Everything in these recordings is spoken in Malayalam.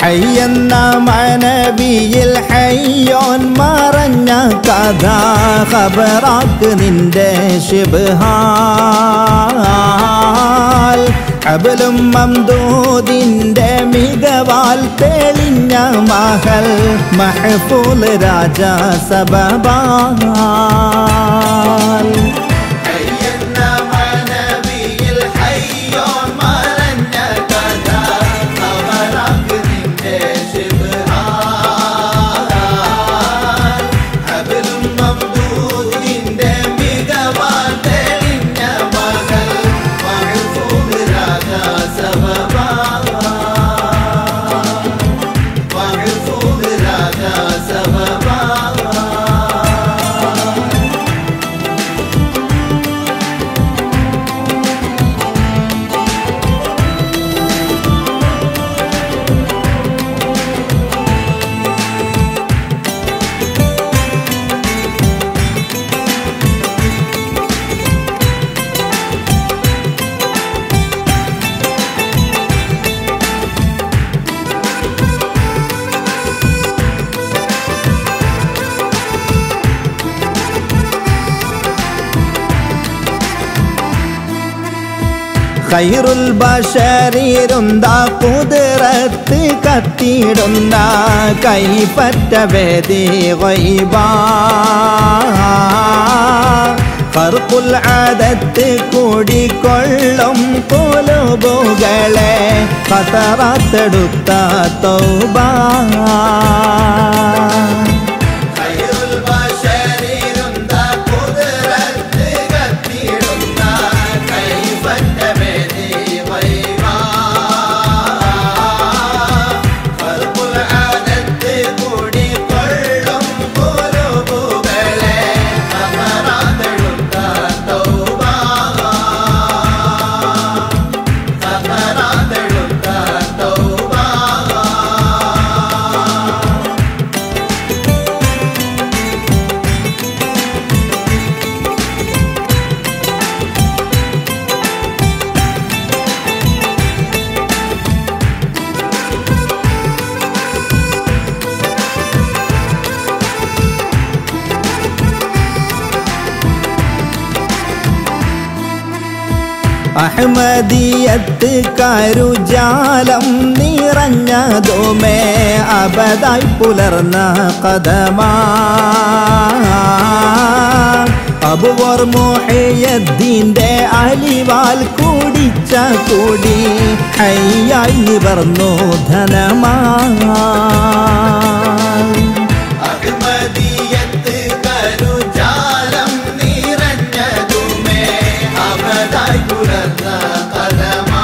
ഹയ്യെന്ന മനവിയിൽ ഹയ്യോൻ മറഞ്ഞ കഥ ഖബറാക്ക് നിന്റെ ശിബ്ഹാൽ അബലും മംദൂദിന്റെ മികവാൽ തെളിഞ്ഞ മഹൽ മഹഫൂൽ രാജ സബബാൽ ഹയ്യെന്ന മനവിയിൽ ഹയ്യോൻ മറഞ്ഞ കഥ അവരാക്ക് നിന്റെ ശിബ്ഹാൽ. ഹബിലും മംദൂദിന്റെ മികവാൽ തെളിഞ്ഞ മകൾ മഹ്ഫൂദ് രാജാ സബബാൽ. മഹ്ഫൂദ് രാജാ സബബാൽ. ഖൈറുൽ ബഷരീരുന്ത കുതിരത്ത് കത്തിയിടുന്ന കൈപ്പറ്റ വേദി ഗൈബാ ഫർഖുൽ ആദത്ത് കൂടിക്കൊള്ളും കൊലുബുകളെ ഖതറാത്തെടുത്ത തൗബാ ഖൈറുൽ ബശരീരുന്ത കുതിരത്ത് കത്തിയിടുന്ന കൈപ്പറ്റ വേദി വൈവാ. ഖൽഖുൽ ആദത്ത് കൂടിക്കൊള്ളും കുലുബുകളെ ഖബറാത്തെടുത്ത തൗബാ. ഖബറാത്തെടുത്ത തൗബാ. അഹമ്മദിയത്ത് കരുജാലം നിറഞ്ഞതുമേ അബദായി പുലർന്ന കഥമാ അബുവർ മോഹയദ്ദീന്റെ അലിവാൽ കുടിച്ച കുടി ഹയ്യായി നിവർന്നു ധനമാ അഹ്മദിയത്ത് കരുജാലം നിറഞ്ഞതുമേ അവതായി പുലർന്ന കലമാ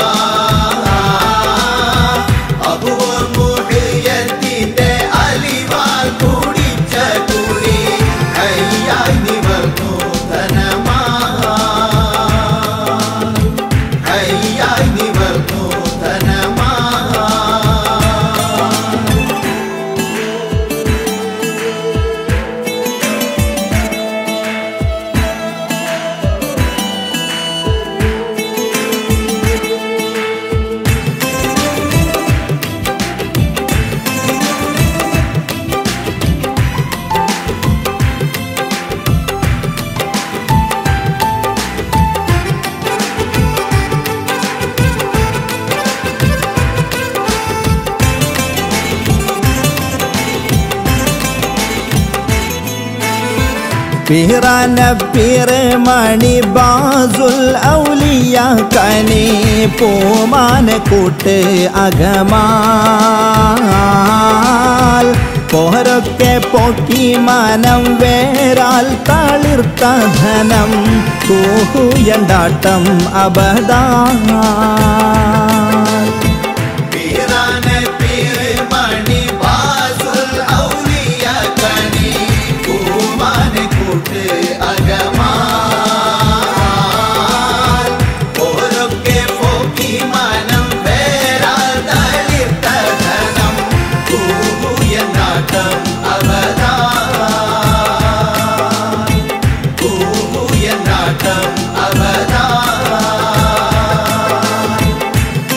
അബൂർ മുഹിയത്തിന്റെ അലിവാൽ കുടിച്ച കുടി ഹയ്യായി നിവർന്നു ധനമാ ഹയ്യായി നിവർന്നു ധനമാ പിറാന പിറ മണി ബാസുൽ ഔലിയ കനി പൂമാന കൂട്ട് അകമാൽ പോരൊക്കെ പോക്കി മനം വേരാൽ തളിർത്ത ധനം കൂഹുയണ്ടാട്ടം അബദാ പീറാനെ പീറ് മണി ബാസുൽ ഔലിയ കനി പൂമാനെ കൂട്ട് അകമാൽ ഓരൊക്കെ പോക്കി മനം വേരാൽ തളിർത്ത ധനം കൂഹുയനാട്ടം അവതാ കൂഹുയനാട്ടം അവതാ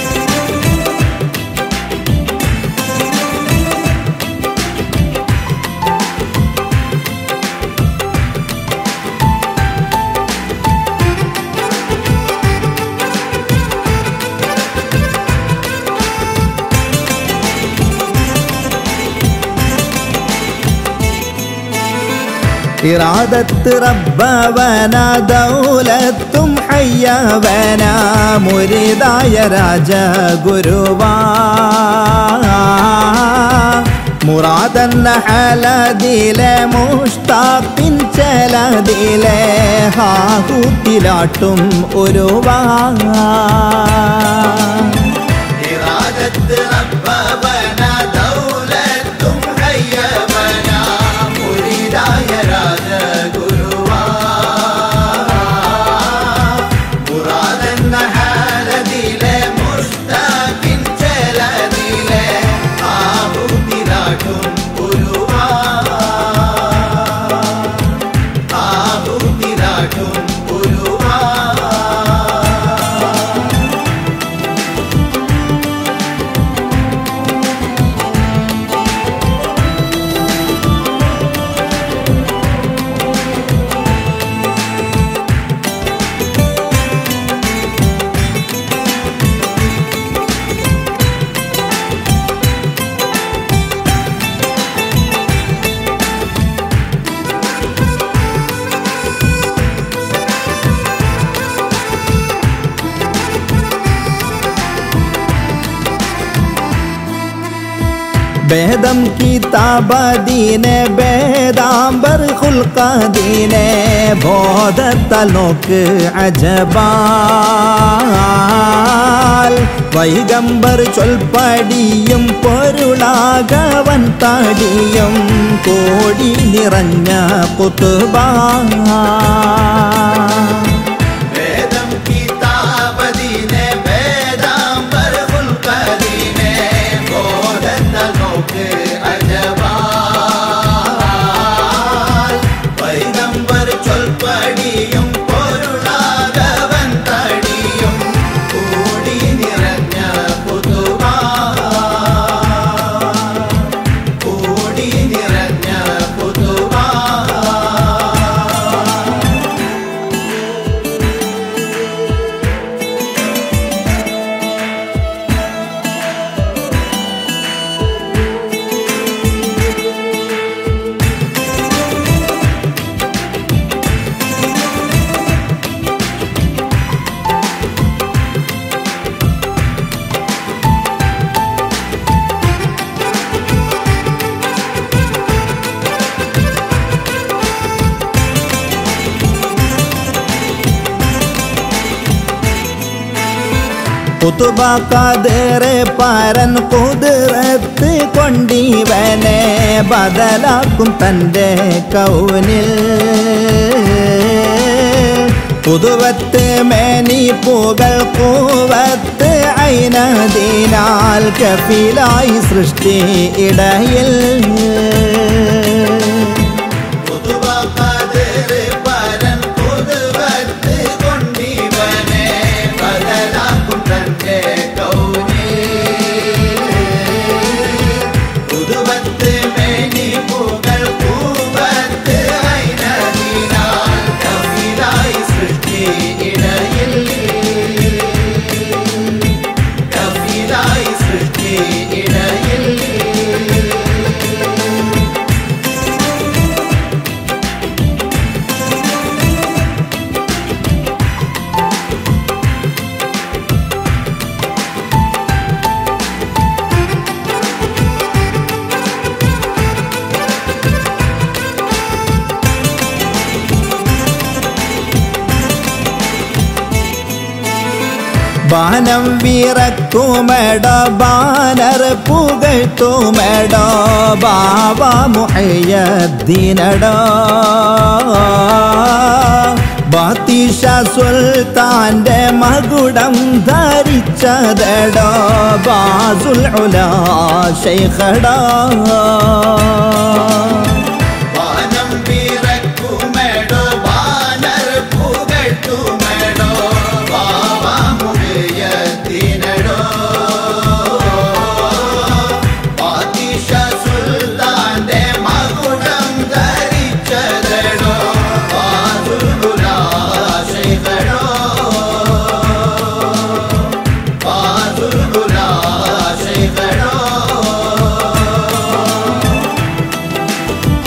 ഇറാദത്ത് റബ്ബവന ദൗലത്തും ഹയ്യവന മുരിതായ രാജ ഗുരുവാ മുറാദന്ന ഹലദിലെ മുഷ്താപ്പിൻ ചലദിലെ ഹാഹൂത്തിലാട്ടും ഒരുവാ ഇറാദത്ത് റബ്ബവന ദൗലത്തും ഹയ്യവന മുരീദായ രാജഗുരുവാ മുറാദെന്ന ഹാലതിലെ മുഷ്താഖിൻ ചെലതിലെ ആഹുതിരാട്ടും ഗുരുവാ ആഹുതിരാട്ടും ഗുരുവാ ഭേദം കിതാബദീനെ ഭേദാംബർ ഹുൽക്കദീനെ ബോധത്താൽ നോക്ക് അജബാൽ വൈഗംബർ ചൊൽപ്പടിയും പൊരുളാകവൻ താടിയും കോടി നിറഞ്ഞ കുത്തുബാ വേദം കിതാബദീനെ വേദാംബർ ഉൽക്കദീനെ ബോധത്ത നോക്ക് അജബാൽ പൈഗംബർ ചൊൽപ്പടിയും പൊരുളാകവൻ തടിയും കൂടി നിറഞ്ഞ പുതുവാ കൂടി നിറഞ്ഞ പുതുവാ കുതുബ കതറെ പരൻ കുതിരത്ത് കൊണ്ടിവനെ ബദലാക്കും തൻ്റെ കൗനിൽ പുതുവത്ത് മേനി പൂകൾ കൂവത്ത് അയിനതിനാൽ കഫിലായി സൃഷ്ടി ഇടയിൽ പുതുവകതിര് പരൻ പുതുവത്ത് കൊണ്ടിവനെ ബദലാക്കും തന്റെ കൗനിൽ. പുതുവത്ത് മേനി പൂകൾ പൂവത്ത് അയിനതിനാൽ കഫിലായി സൃഷ്ടി ഇടയിൽ കഫിലായി സൃഷ്ടി ഇടയിൽ ബാനം വിറക്കുമെടോ ബാനർ പുകഴ്ത്തുമെടോ ബാബ മുഹയ്യദ്ദീനടോ ബാത്തിഷ സുൽത്താന്റെ മകുടം ധരിച്ചതടോ ബാസുൽ ഉലാ ശൈഖടോ വാനം വിറക്കുമെടോ വാനർ പുകഴ്ത്തുമെടോ ബാബാ മുഹയ്യദ്ദീനടോ പാതിഷ സുൽത്താന്റെ മകുടം ധരിച്ചതടോ ബാസുലുലാ ശൈഖടോ ബാസുലുലാ ശൈഖടോ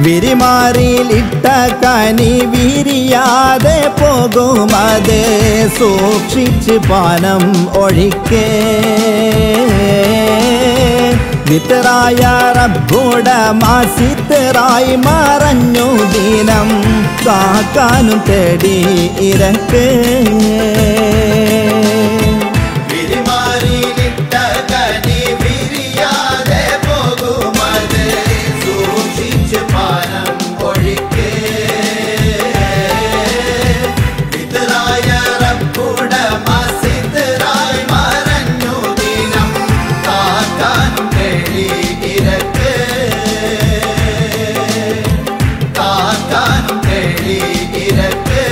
വിരിമാറിയിലിട്ട കനി വിരിയാതെ പോകുമത് സൂക്ഷിച്ച് പാനം ഒഴിക്കേ വിത്തറായ റബ്ബുടമാസിത്തറായി മറഞ്ഞു ദിനം കാക്കാനും തേടി ഇരക്ക് വിരിമാറിയിലിട്ട കനി വിരിയാതെ പോകുമത് സൂക്ഷിച്ച് പാനം ഒഴിക്കേ പിതറായ റബ്ബുടമാസിതറായി മറഞ്ഞു ദിനം കാക്കാനും തേടി ഇരക്ക് കാക്കാനും തേടി ഇരക്ക്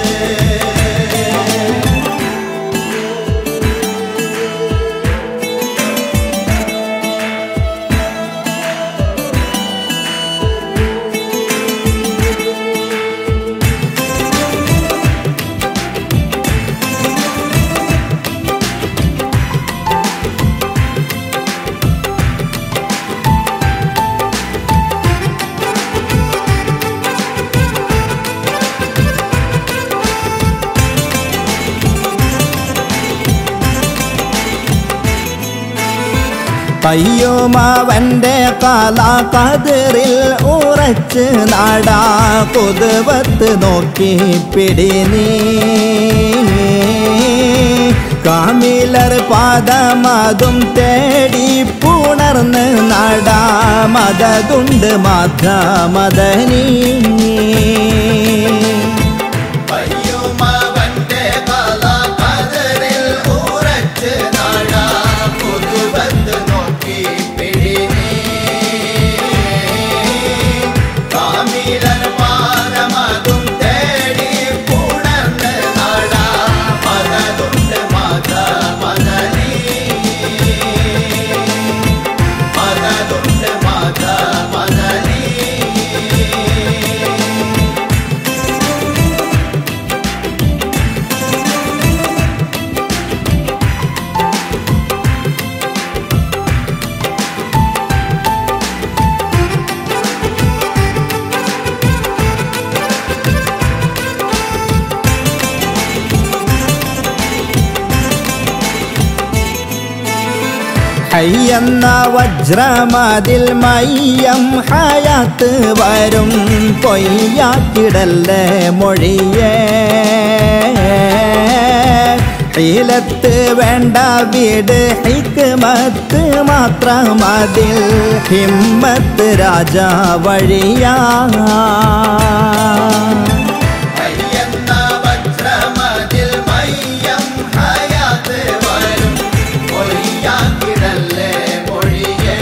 കയ്യുമാവന്റെ കാല കതിറിൽ ഉറച്ച് നാടാ കൊതുവത്ത് നോക്കി പിടിനീ കാമിലർ പാദമതും തേടി പുണർന്ന് നടാ മതതുണ്ട് മാധ മദനീ പയ്യുമവന്റെ കലാപതറിൽ ഉറച്ച് നടാ പുതുവത്ത് നോക്കി പിടിനീ കാമിലൻ പാദമതും തേടി പുണർന്ന് നടാ മതതുണ്ട് മത മദനീ മതതുണ്ട് മത മദനീ ഹയ്യെന്ന വജ്രമതിൽ മയ്യം ഹയാത്ത് വരും പൊയ്യാക്കിടല്ലേ മൊഴിയേ ഹീലത്ത് വേണ്ട വീട് ഹിക്മത്ത് മാത്രമതിൽ ഹിമ്മത്ത് രാജ വഴിയാ അയ്യന്ന വജ്രമതിൽ മയ്യം ഹയാത്ത് വരും പൊയ്യാക്കിടല്ലേ മൊഴിയേ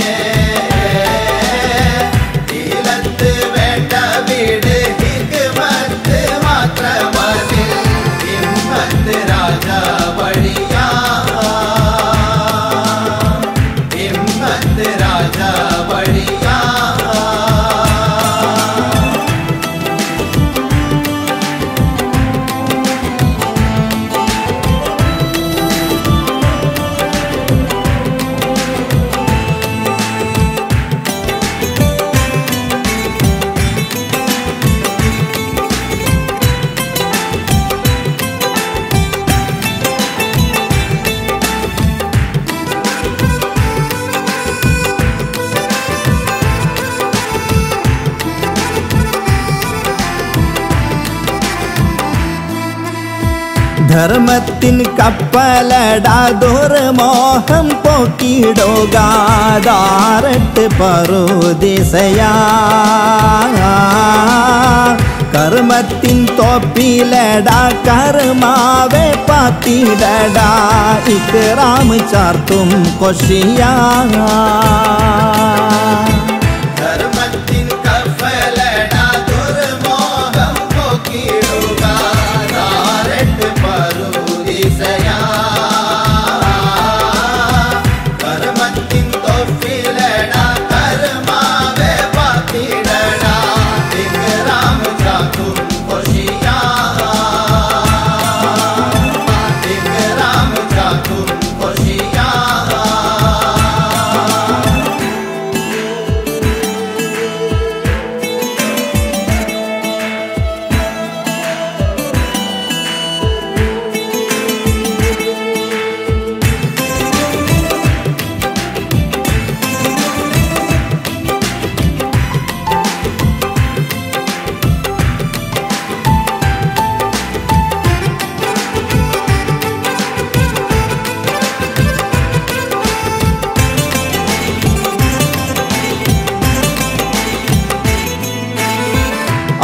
ഈലത്ത് വേണ്ട വീട് ഹിക്മത്ത് മാത്രമതിൽ ഹിമ്മത്ത് രാജ വഴിയാ ഹിമ്മത്ത് രാജ വഴിയാ ധർമ്മത്തിൻ കപ്പലടാ ദുർമോഹം പോക്കിടുകാതാറട്ട് പറുദിസയാ കർമ്മത്തിൻ തോപ്പിലടാ കർമാവെ പാത്തിടടാ ഇക്റാം ചാർത്തും കൊഷിയാ ധർമ്മത്തിൻ കഫലടാ ദുർമോഹം പോക്കിടുക താരട്ട് പറുദിസയാ കർമ്മത്തിൻ തൊഫിലടാ കർമാവെ പാത്തിടടാ ഇക്റാം ചാത്തും കൊഷിയാ ഇക്റാം ചാത്തും കൊഷിയാ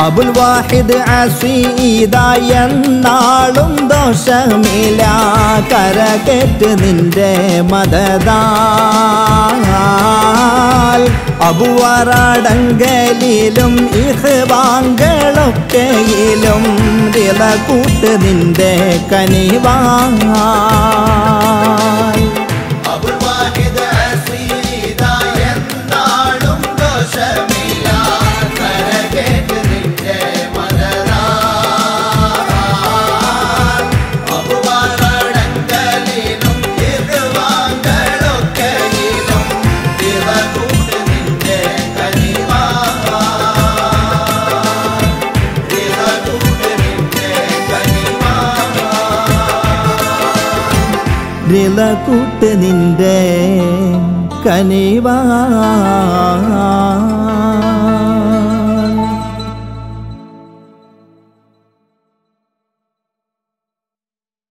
അബുൽ വാഹിദ് അസീദ എന്നാളും ദോഷമില്ല കരകേറ്റ് നിന്റെ മതദാൽ അബുവറടങ്കലിലും ഇഹ്വാങ്കളൊക്കെയിലും വില കൂട്ട് നിന്റെ കനിവാൽ അബുൽ വാഹിദ് അസീദ എന്നാളും ദോഷമില്ല കരകേറ്റ് നിന്റെ മലരാൽ അബുവാറടങ്കലിലും ഇതുവാങ്കളൊക്കെയിലും ഇവകൂട്ട് നിന്റെ കനിവാ ഇവകൂട്ട് നിന്റെ കനിവാ വില കൂട്ട് നിന്റെ കനിവാ